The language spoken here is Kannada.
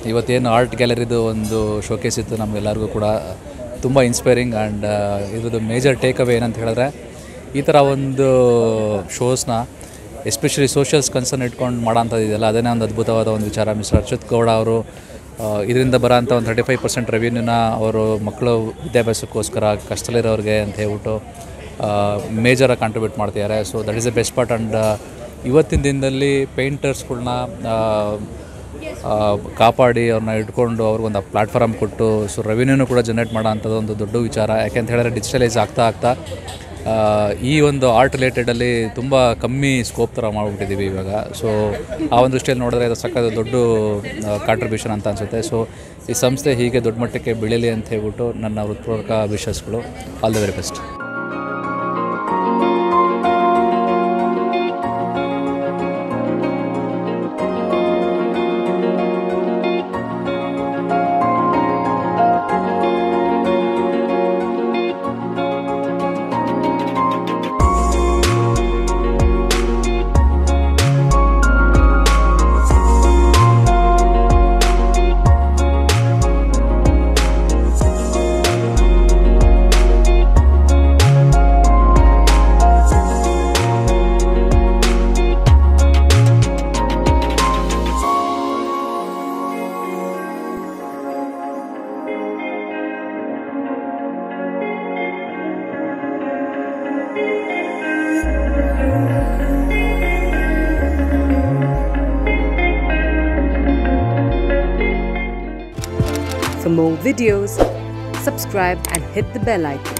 ಇವತ್ತೇನು ಆರ್ಟ್ ಗ್ಯಾಲರಿದು ಒಂದು ಶೋಕೇಸ್ ಇತ್ತು ನಮಗೆಲ್ಲರಿಗೂ ಕೂಡ ತುಂಬ ಇನ್ಸ್ಪೈರಿಂಗ್ ಆ್ಯಂಡ್ ಇದ್ರದ್ದು ಮೇಜರ್ ಟೇಕ್ ಅವೇ ಏನಂತ ಹೇಳಿದ್ರೆ ಈ ಥರ ಒಂದು ಶೋಸ್ನ ಎಸ್ಪೆಷಲಿ ಸೋಷಿಯಲ್ಸ್ ಕನ್ಸರ್ನ್ ಇಟ್ಕೊಂಡು ಮಾಡೋಂಥದ್ದು ಇದೆಯಲ್ಲ ಅದನ್ನೇ ಒಂದು ಅದ್ಭುತವಾದ ಒಂದು ವಿಚಾರ ಮಿಸ್ಟರ್ ಅರ್ಷಿತ್ ಗೌಡ ಅವರು ಇದರಿಂದ ಬರೋಂಥ ಒಂದು ತರ್ಟಿ ಫೈವ್ ಪರ್ಸೆಂಟ್ ರೆವಿನ್ಯೂನ ಅವರು ಮಕ್ಕಳು ವಿದ್ಯಾಭ್ಯಾಸಕ್ಕೋಸ್ಕರ ಕಷ್ಟದಲ್ಲಿರೋರಿಗೆ ಅಂತ ಹೇಳ್ಬಿಟ್ಟು ಮೇಜರಾಗಿ ಕಾಂಟ್ರಿಬ್ಯೂಟ್ ಮಾಡ್ತಿದ್ದಾರೆ so that is the best part and ಇವತ್ತಿನ ದಿನದಲ್ಲಿ ಪೇಂಟರ್ಸ್ಗಳ್ನ ಕಾಪಾಡಿ ಅವ್ರನ್ನ ಇಟ್ಕೊಂಡು ಅವ್ರಿಗೊಂದು ಪ್ಲಾಟ್ಫಾರ್ಮ್ ಕೊಟ್ಟು ಸೊ ರೆವಿನ್ಯೂನು ಕೂಡ ಜನ್ರೇಟ್ ಮಾಡೋ ಅಂಥದ್ದು ಒಂದು ದೊಡ್ಡ ವಿಚಾರ ಯಾಕೆಂತ ಹೇಳಿದ್ರೆ ಡಿಜಿಟಲೈಸ್ ಆಗ್ತಾ ಆಗ್ತಾ ಆ, ಈ ಒಂದು ಆರ್ಟ್ ರಿಲೇಟೆಡಲ್ಲಿ ತುಂಬ ಕಮ್ಮಿ ಸ್ಕೋಪ್ ಥರ ಮಾಡಿಬಿಟ್ಟಿದ್ದೀವಿ ಇವಾಗ ಸೊ ಆ ಒಂದು ದೃಷ್ಟಿಯಲ್ಲಿ ನೋಡಿದ್ರೆ ಇದು ಸಕ್ಕದ ದೊಡ್ಡ ಕಾಂಟ್ರಿಬ್ಯೂಷನ್ ಅಂತ ಅನಿಸುತ್ತೆ ಸೊ ಈ ಸಂಸ್ಥೆ ಹೀಗೆ ದೊಡ್ಡ ಮಟ್ಟಕ್ಕೆ ಬೆಳೀಲಿ ಅಂತ ಹೇಳ್ಬಿಟ್ಟು ನನ್ನ ಹೃತ್ಪೂರ್ವಕ ವಿಶಸ್ಗಳು all the very best For more videos, subscribe and hit the bell icon.